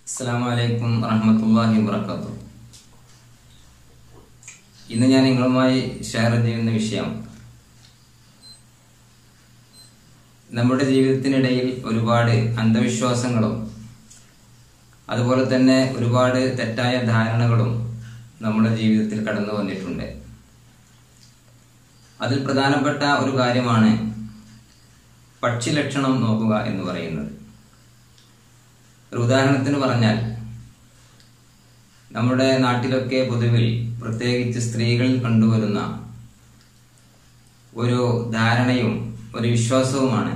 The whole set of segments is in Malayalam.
അസ്സാം വലൈക്കും വറഹമത്തല്ലാഹി വാത്തു ഇന്ന് ഞാൻ നിങ്ങളുമായി ഷെയർ ചെയ്യുന്ന വിഷയം നമ്മുടെ ജീവിതത്തിനിടയിൽ ഒരുപാട് അന്ധവിശ്വാസങ്ങളും അതുപോലെ തന്നെ ഒരുപാട് തെറ്റായ ധാരണകളും നമ്മുടെ ജീവിതത്തിൽ കടന്നു വന്നിട്ടുണ്ട് അതിൽ പ്രധാനപ്പെട്ട ഒരു കാര്യമാണ് പക്ഷി ലക്ഷണം നോക്കുക എന്ന് പറയുന്നത് ഒരു ഉദാഹരണത്തിന് പറഞ്ഞാൽ നമ്മുടെ നാട്ടിലൊക്കെ പൊതുവിൽ പ്രത്യേകിച്ച് സ്ത്രീകളിൽ കണ്ടുവരുന്ന ഒരു ധാരണയും ഒരു വിശ്വാസവുമാണ്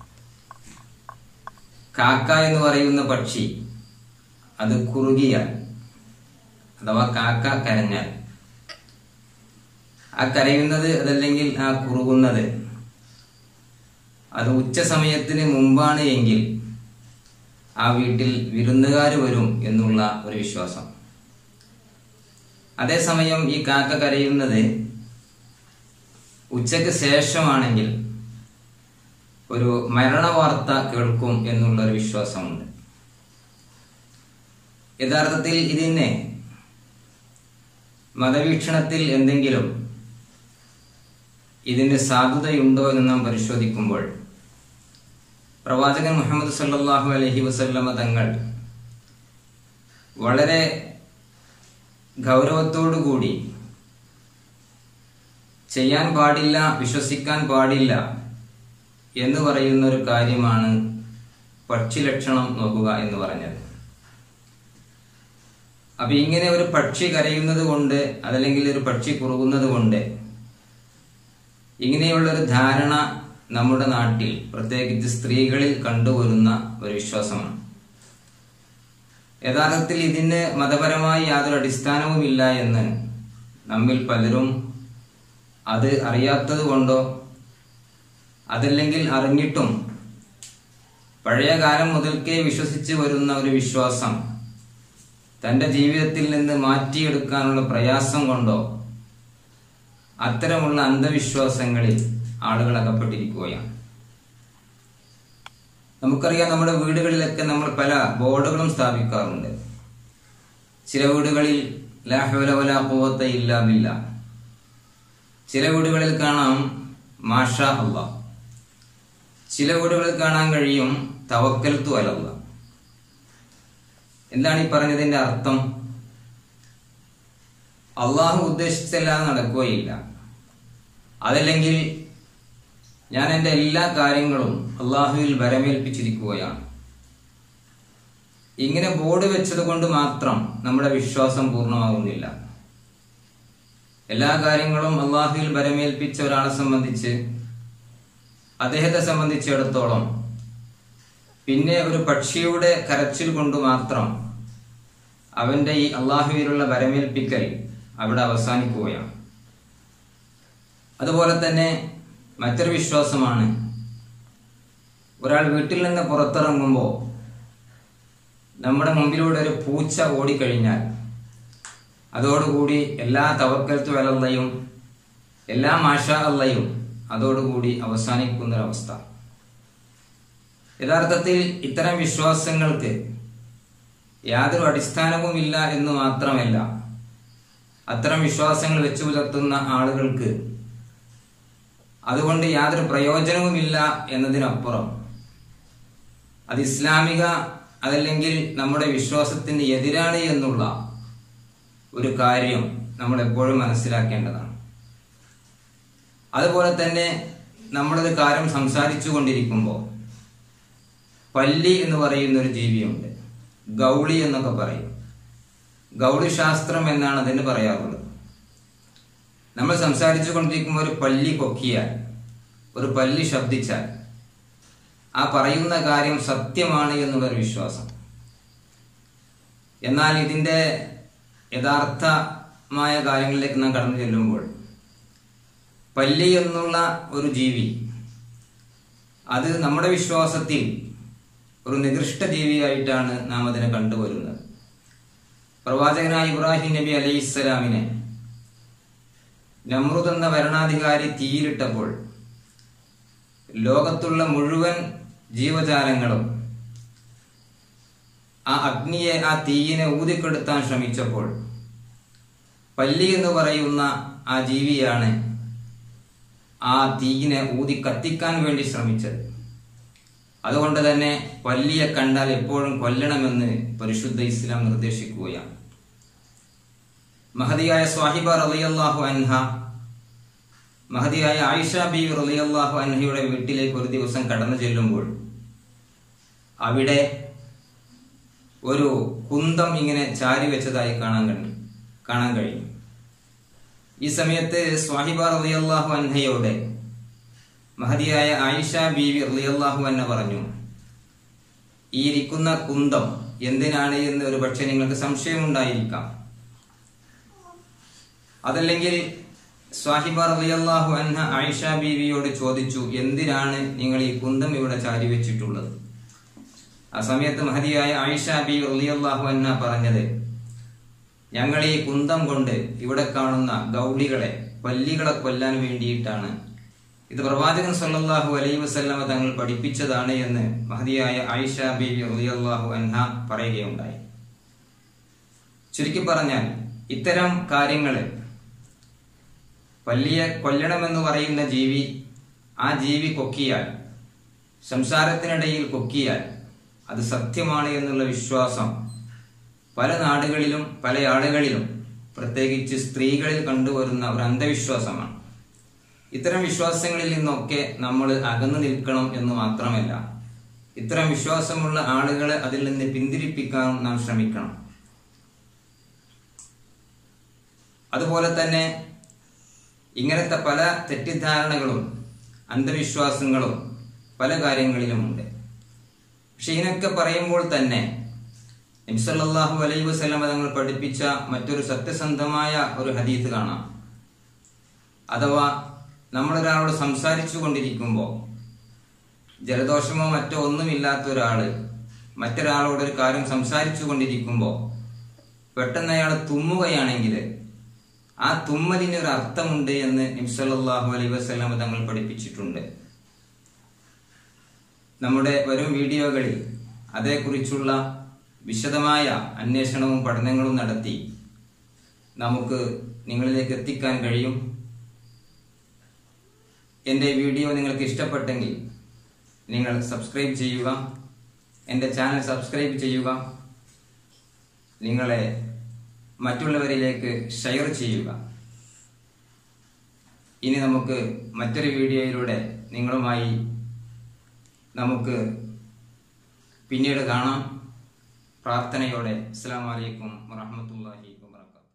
കാക്ക എന്ന് പറയുന്ന പക്ഷി അത് കുറുകിയാൽ അഥവാ കാക്ക കരഞ്ഞാൽ ആ കരയുന്നത് അതല്ലെങ്കിൽ ആ കുറുകുന്നത് അത് ഉച്ച സമയത്തിന് മുമ്പാണ് എങ്കിൽ ആ വീട്ടിൽ വിരുന്നുകാർ വരും എന്നുള്ള ഒരു വിശ്വാസം അതേസമയം ഈ കാക്ക കരയുന്നത് ഉച്ചയ്ക്ക് ശേഷമാണെങ്കിൽ ഒരു മരണവാർത്ത കേൾക്കും എന്നുള്ള ഒരു വിശ്വാസമുണ്ട് യഥാർത്ഥത്തിൽ ഇതിനെ മതവീക്ഷണത്തിൽ എന്തെങ്കിലും ഇതിന് സാധുതയുണ്ടോ എന്ന് നാം പരിശോധിക്കുമ്പോൾ പ്രവാചകൻ മുഹമ്മദ് സല്ലാഹു അലഹി വസല്ലമ തങ്ങൾ വളരെ ഗൗരവത്തോടുകൂടി ചെയ്യാൻ പാടില്ല വിശ്വസിക്കാൻ പാടില്ല എന്ന് പറയുന്ന ഒരു കാര്യമാണ് പക്ഷി ലക്ഷണം നോക്കുക എന്ന് പറഞ്ഞത് അപ്പൊ ഇങ്ങനെ ഒരു പക്ഷി കരയുന്നത് കൊണ്ട് അതല്ലെങ്കിൽ ഒരു പക്ഷി കുറുകുന്നത് കൊണ്ട് ഇങ്ങനെയുള്ള ഒരു ധാരണ നമ്മുടെ നാട്ടിൽ പ്രത്യേകിച്ച് സ്ത്രീകളിൽ കണ്ടുവരുന്ന ഒരു വിശ്വാസമാണ് യഥാർത്ഥത്തിൽ ഇതിന് മതപരമായി യാതൊരു അടിസ്ഥാനവുമില്ല എന്ന് നമ്മിൽ പലരും അത് അറിയാത്തത് കൊണ്ടോ അതല്ലെങ്കിൽ അറിഞ്ഞിട്ടും പഴയ കാലം മുതൽക്കേ വിശ്വസിച്ച് വരുന്ന ഒരു വിശ്വാസം തന്റെ ജീവിതത്തിൽ നിന്ന് മാറ്റിയെടുക്കാനുള്ള പ്രയാസം കൊണ്ടോ അത്തരമുള്ള അന്ധവിശ്വാസങ്ങളിൽ ആളുകൾ അകപ്പെട്ടിരിക്കുകയാണ് നമുക്കറിയാം നമ്മുടെ വീടുകളിലൊക്കെ നമ്മൾ പല ബോർഡുകളും സ്ഥാപിക്കാറുണ്ട് ചില വീടുകളിൽ ലാഹുവല ഇല്ലാതില്ല ചില വീടുകളിൽ കാണാം മാഷ അല്ല ചില വീടുകളിൽ കാണാൻ കഴിയും തവക്കൽത്തു അലല്ല എന്താണ് ഈ പറഞ്ഞതിന്റെ അർത്ഥം അള്ളാഹു ഉദ്ദേശിച്ചല്ലാതെ നടക്കുകയില്ല അതല്ലെങ്കിൽ ഞാൻ എൻ്റെ എല്ലാ കാര്യങ്ങളും അള്ളാഹുവിൽ വരമേൽപ്പിച്ചിരിക്കുകയാണ് ഇങ്ങനെ ബോർഡ് വെച്ചത് കൊണ്ട് മാത്രം നമ്മുടെ വിശ്വാസം പൂർണ്ണമാകുന്നില്ല എല്ലാ കാര്യങ്ങളും അള്ളാഹുവിൽ വരമേൽപ്പിച്ച ഒരാളെ സംബന്ധിച്ച് അദ്ദേഹത്തെ സംബന്ധിച്ചിടത്തോളം പിന്നെ ഒരു പക്ഷിയുടെ കരച്ചിൽ കൊണ്ട് മാത്രം അവന്റെ ഈ അള്ളാഹുവിലുള്ള വരമേൽപ്പിക്കൽ അവിടെ അവസാനിക്കുകയാണ് അതുപോലെ തന്നെ മറ്റൊരു വിശ്വാസമാണ് ഒരാൾ വീട്ടിൽ നിന്ന് പുറത്തിറങ്ങുമ്പോൾ നമ്മുടെ മുമ്പിലൂടെ ഒരു പൂച്ച ഓടിക്കഴിഞ്ഞാൽ അതോടുകൂടി എല്ലാ തവക്കൽത്തു വലല്ലയും എല്ലാ മാഷ അല്ലയും അതോടുകൂടി അവസാനിക്കുന്നൊരവസ്ഥ യഥാർത്ഥത്തിൽ ഇത്തരം വിശ്വാസങ്ങൾക്ക് യാതൊരു അടിസ്ഥാനവുമില്ല എന്ന് മാത്രമല്ല അത്തരം വിശ്വാസങ്ങൾ വെച്ചു പുലർത്തുന്ന ആളുകൾക്ക് അതുകൊണ്ട് യാതൊരു പ്രയോജനവുമില്ല എന്നതിനപ്പുറം അത് ഇസ്ലാമിക അതല്ലെങ്കിൽ നമ്മുടെ വിശ്വാസത്തിന് എതിരാണ് എന്നുള്ള ഒരു കാര്യം നമ്മൾ എപ്പോഴും മനസ്സിലാക്കേണ്ടതാണ് അതുപോലെ തന്നെ നമ്മളൊരു കാര്യം സംസാരിച്ചു കൊണ്ടിരിക്കുമ്പോൾ പല്ലി എന്ന് പറയുന്ന ഒരു ജീവിയുണ്ട് ഗൗളി എന്നൊക്കെ പറയും ഗൗളി ശാസ്ത്രം എന്നാണ് അതിന് പറയാറുള്ളത് നമ്മൾ സംസാരിച്ചു കൊണ്ടിരിക്കുമ്പോൾ ഒരു പല്ലി കൊക്കിയാൽ ഒരു പല്ലി ശബ്ദിച്ചാൽ ആ പറയുന്ന കാര്യം സത്യമാണ് എന്നുള്ളൊരു വിശ്വാസം എന്നാൽ ഇതിൻ്റെ യഥാർത്ഥമായ കാര്യങ്ങളിലേക്ക് നാം കടന്നു ചെല്ലുമ്പോൾ പല്ലി എന്നുള്ള ഒരു ജീവി അത് നമ്മുടെ വിശ്വാസത്തിൽ ഒരു നികൃഷ്ട ജീവിയായിട്ടാണ് നാം അതിനെ കണ്ടുവരുന്നത് പ്രവാചകനായ ഇബ്രാഹിം നബി അലൈഹി ഇസ്ലാമിനെ നമ്രുദ് എന്ന ഭരണാധികാരി തീയിലിട്ടപ്പോൾ ലോകത്തുള്ള മുഴുവൻ ജീവജാലങ്ങളും ആ അഗ്നിയെ ആ തീയിനെ ഊതിക്കെടുത്താൻ ശ്രമിച്ചപ്പോൾ പല്ലി എന്ന് പറയുന്ന ആ ജീവിയാണ് ആ തീയിനെ ഊതി കത്തിക്കാൻ വേണ്ടി ശ്രമിച്ചത് അതുകൊണ്ട് തന്നെ പല്ലിയെ കണ്ടാൽ എപ്പോഴും കൊല്ലണമെന്ന് പരിശുദ്ധ ഇസ്ലാം നിർദ്ദേശിക്കുകയാണ് മഹതിയായ സ്വാഹിബ റളിയല്ലാഹു അൻഹ മഹതിയായ ആയിഷ ബി റളിയല്ലാഹു അൻഹയുടെ വീട്ടിലേക്ക് ഒരു ദിവസം കടന്നു ചെല്ലുമ്പോൾ അവിടെ ഒരു കുന്തം ഇങ്ങനെ ചാരി വെച്ചതായി കാണാൻ കഴിയും കാണാൻ കഴിയും ഈ സമയത്ത് സ്വാഹിബ റളിയല്ലാഹു അൻഹയോടെ മഹതിയായ ആയിഷ ബീവി റളിയല്ലാഹു അൻഹ പറഞ്ഞു ഈ ഇരിക്കുന്ന കുന്തം എന്തിനാണ് എന്ന് ഒരു പക്ഷെ നിങ്ങൾക്ക് സംശയമുണ്ടായിരിക്കാം അതല്ലെങ്കിൽ സ്വാഹിബ റളിയല്ലാഹു അൻഹ ആയിഷ ബീവിയോട് ചോദിച്ചു എന്തിനാണ് നിങ്ങൾ ഈ കുന്തം ഇവിടെ ചാരി വെച്ചിട്ടുള്ളത് ആ സമയത്ത് മഹതിയായ ആയിഷ ബി റളിയല്ലാഹു അൻഹ പറഞ്ഞത് ഞങ്ങൾ ഈ കുന്തം കൊണ്ട് ഇവിടെ കാണുന്ന ഗൗളികളെ പല്ലികളെ കൊല്ലാൻ വേണ്ടിയിട്ടാണ് ഇത് പ്രവാചകൻ സല്ലല്ലാഹു അലൈഹി വസല്ലമ തങ്ങൾ പഠിപ്പിച്ചതാണ് എന്ന് മഹതിയായ ആയിഷ ബി റളിയല്ലാഹു അൻഹ പറയുകയുണ്ടായി ചുരുക്കി പറഞ്ഞാൽ ഇത്തരം കാര്യങ്ങള് പല്ലിയെ കൊല്ലണമെന്ന് പറയുന്ന ജീവി ആ ജീവി കൊക്കിയാൽ സംസാരത്തിനിടയിൽ കൊക്കിയാൽ അത് സത്യമാണ് എന്നുള്ള വിശ്വാസം പല നാടുകളിലും പല ആളുകളിലും പ്രത്യേകിച്ച് സ്ത്രീകളിൽ കണ്ടുവരുന്ന ഒരു അന്ധവിശ്വാസമാണ് ഇത്തരം വിശ്വാസങ്ങളിൽ നിന്നൊക്കെ നമ്മൾ അകന്നു നിൽക്കണം എന്ന് മാത്രമല്ല ഇത്തരം വിശ്വാസമുള്ള ആളുകളെ അതിൽ നിന്ന് പിന്തിരിപ്പിക്കാൻ നാം ശ്രമിക്കണം അതുപോലെ തന്നെ ഇങ്ങനത്തെ പല തെറ്റിദ്ധാരണകളും അന്ധവിശ്വാസങ്ങളും പല കാര്യങ്ങളിലുമുണ്ട് പക്ഷെ ഇതിനൊക്കെ പറയുമ്പോൾ തന്നെ നബ്സല്ലാഹു അലൈ വസ്ലമ തങ്ങൾ പഠിപ്പിച്ച മറ്റൊരു സത്യസന്ധമായ ഒരു ഹദീത്ത് കാണാം അഥവാ നമ്മളൊരാളോട് സംസാരിച്ചു കൊണ്ടിരിക്കുമ്പോൾ ജലദോഷമോ മറ്റോ ഒന്നുമില്ലാത്ത ഒരാള് മറ്റൊരാളോട് ഒരു കാര്യം സംസാരിച്ചു കൊണ്ടിരിക്കുമ്പോൾ പെട്ടെന്ന് അയാൾ തുമ്മുകയാണെങ്കിൽ ആ തുമ്മലിന് ഒരു അർത്ഥമുണ്ട് എന്ന് നിംസല്ലാഹു അലൈ വസ്ലാം തങ്ങൾ പഠിപ്പിച്ചിട്ടുണ്ട് നമ്മുടെ വരും വീഡിയോകളിൽ അതേക്കുറിച്ചുള്ള വിശദമായ അന്വേഷണവും പഠനങ്ങളും നടത്തി നമുക്ക് നിങ്ങളിലേക്ക് എത്തിക്കാൻ കഴിയും എൻ്റെ വീഡിയോ നിങ്ങൾക്ക് ഇഷ്ടപ്പെട്ടെങ്കിൽ നിങ്ങൾ സബ്സ്ക്രൈബ് ചെയ്യുക എൻ്റെ ചാനൽ സബ്സ്ക്രൈബ് ചെയ്യുക നിങ്ങളെ മറ്റുള്ളവരിലേക്ക് ഷെയർ ചെയ്യുക ഇനി നമുക്ക് മറ്റൊരു വീഡിയോയിലൂടെ നിങ്ങളുമായി നമുക്ക് പിന്നീട് കാണാം പ്രാർത്ഥനയോടെ അസ്സാം വലൈക്കും വാഹമത്തല്ലാഹി വാബർക്കാത്തു